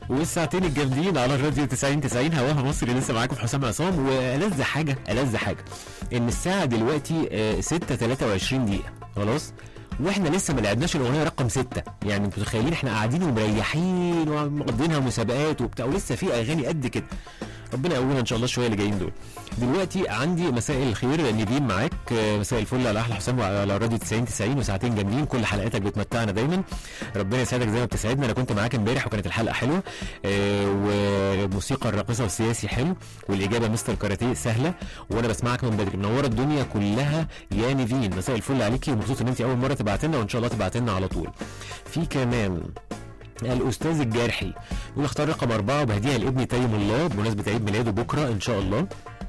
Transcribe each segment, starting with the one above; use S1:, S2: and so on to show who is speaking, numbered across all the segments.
S1: والساعتين الجامدين على الراديو 90 90 هواها مصري لسه معاكم في حسام عصام والذ حاجه الذ حاجه ان الساعه دلوقتي آه، 6 23 دقيقه خلاص واحنا لسه ما لعبناش الاغنيه رقم 6 يعني انتوا متخيلين احنا قاعدين ومريحين ومقضينها مسابقات وبتاع ولسه في اغاني قد كده ربنا يقوينا ان شاء الله شويه اللي جايين دول دلوقتي عندي مساء الخير نيفين معاك آه، مساء الفل على احلى حسام وعلى راديو 90 90 وساعتين جامدين كل حلقاتك بتمتعنا دايما ربنا يسعدك زي ما بتسعدنا انا كنت معاك امبارح وكانت الحلقه حلوه آه، والموسيقى الراقصه والسياسي حلو والاجابه مستر كاراتيه سهله وانا بسمعك من بدري منوره الدنيا كلها يا نيفين مساء الفل عليكي ومبسوط ان انت اول مره تبعت لنا وان شاء الله تبعت لنا على طول في كمان الاستاذ الجارحي يقول اختار رقم اربعه وبهديها لابني تيم الله بمناسبه عيد ميلاده بكره ان شاء الله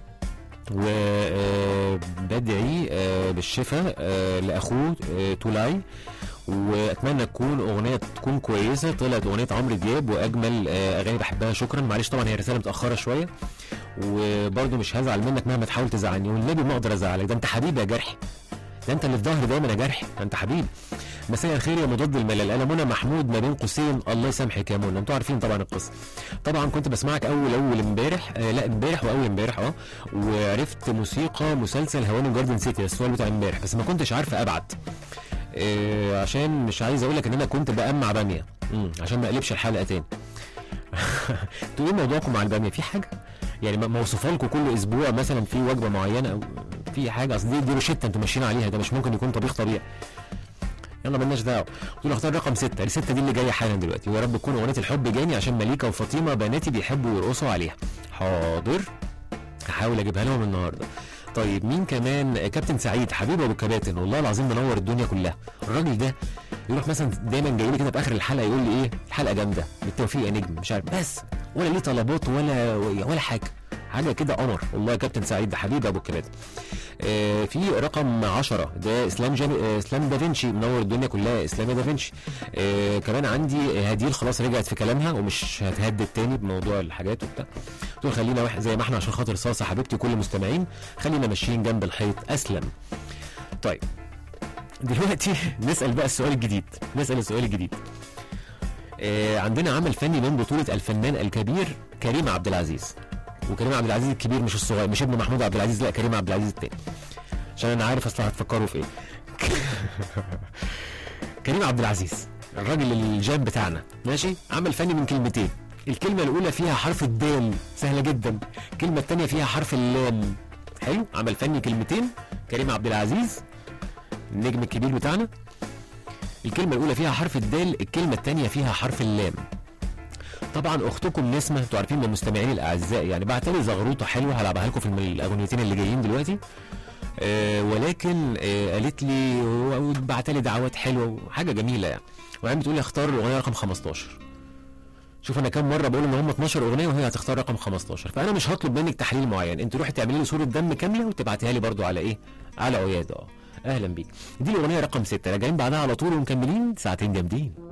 S1: وبدعي بالشفاء آه، لاخوه آه، تولاي واتمنى تكون اغنيه تكون كويسه طلعت اغنيه عمرو دياب واجمل آه، اغاني بحبها شكرا معلش طبعا هي رساله متاخره شويه وبرده مش هزعل منك مهما تحاول تزعلني والنبي ما اقدر ازعلك ده انت حبيبي يا جرحي ده انت اللي في ظهري دايما يا جرحي ده انت حبيبي مساء الخير يا مضاد الملل انا منى محمود ما بين قوسين الله يسامحك يا منى انتوا عارفين طبعا القصه طبعا كنت بسمعك اول اول امبارح آه لا امبارح واول امبارح اه وعرفت موسيقى مسلسل هوانم جاردن سيتي السؤال بتاع امبارح بس ما كنتش عارف ابعت آه عشان مش عايز اقول لك ان انا كنت بأمع باميه مم، عشان ما اقلبش الحلقه تاني انتوا ايه موضوعكم مع الباميه في حاجه يعني م- موصوفه لكم كل اسبوع مثلا في وجبه معينه او في حاجه اصل دي دي روشته انتوا ماشيين عليها ده مش ممكن يكون طبيخ طبيعي يلا مالناش دعوه قلت له اختار رقم ستة الستة دي اللي جايه حالا دلوقتي ويا رب تكون اغنيه الحب جاني عشان مليكه وفاطمه بناتي بيحبوا يرقصوا عليها حاضر هحاول اجيبها لهم النهارده طيب مين كمان آه، كابتن سعيد حبيب ابو كباتن والله العظيم منور الدنيا كلها الراجل ده يروح مثلا دايما جاي لي كده في اخر الحلقه يقول لي ايه الحلقه جامده بالتوفيق يا نجم مش عارف بس ولا ليه طلبات ولا ولا حاجه حاجه كده قمر والله يا كابتن سعيد ده حبيب ابو كباتن آه، في رقم 10 ده اسلام جامي آه، اسلام دافنشي منور الدنيا كلها اسلام يا دافنشي آه كمان عندي هديل خلاص رجعت في كلامها ومش هتهدد تاني بموضوع الحاجات وبتاع قلت له خلينا واحد زي ما احنا عشان خاطر صاصه حبيبتي كل المستمعين خلينا ماشيين جنب الحيط اسلم طيب دلوقتي نسال بقى السؤال الجديد نسال السؤال الجديد آه عندنا عمل فني من بطوله الفنان الكبير كريم عبد العزيز وكريم عبد العزيز الكبير مش الصغير مش ابن محمود عبد العزيز لا كريم عبد العزيز التاني عشان انا عارف اصلا هتفكروا في ايه كريم عبد العزيز الراجل الجاب بتاعنا ماشي عمل فني من كلمتين الكلمة الأولى فيها حرف الدال سهلة جدا الكلمة الثانية فيها حرف اللام حلو عمل فني كلمتين كريم عبد العزيز النجم الكبير بتاعنا الكلمة الأولى فيها حرف الدال الكلمة الثانية فيها حرف اللام طبعا اختكم نسمه انتوا عارفين من المستمعين الاعزاء يعني بعت لي زغروطه حلوه هلعبها لكم في الم- الاغنيتين اللي جايين دلوقتي آه ولكن آه قالت لي وبعت لي دعوات حلوه وحاجه جميله يعني وبعدين بتقول لي اختار الاغنيه رقم 15 شوف انا كام مره بقول ان هم 12 اغنيه وهي هتختار رقم 15 فانا مش هطلب منك تحليل معين انت روحي تعملي لي صوره دم كامله وتبعتيها لي برضو على ايه على عياد اه اهلا بيك دي الاغنيه رقم 6 راجعين بعدها على طول ومكملين ساعتين جامدين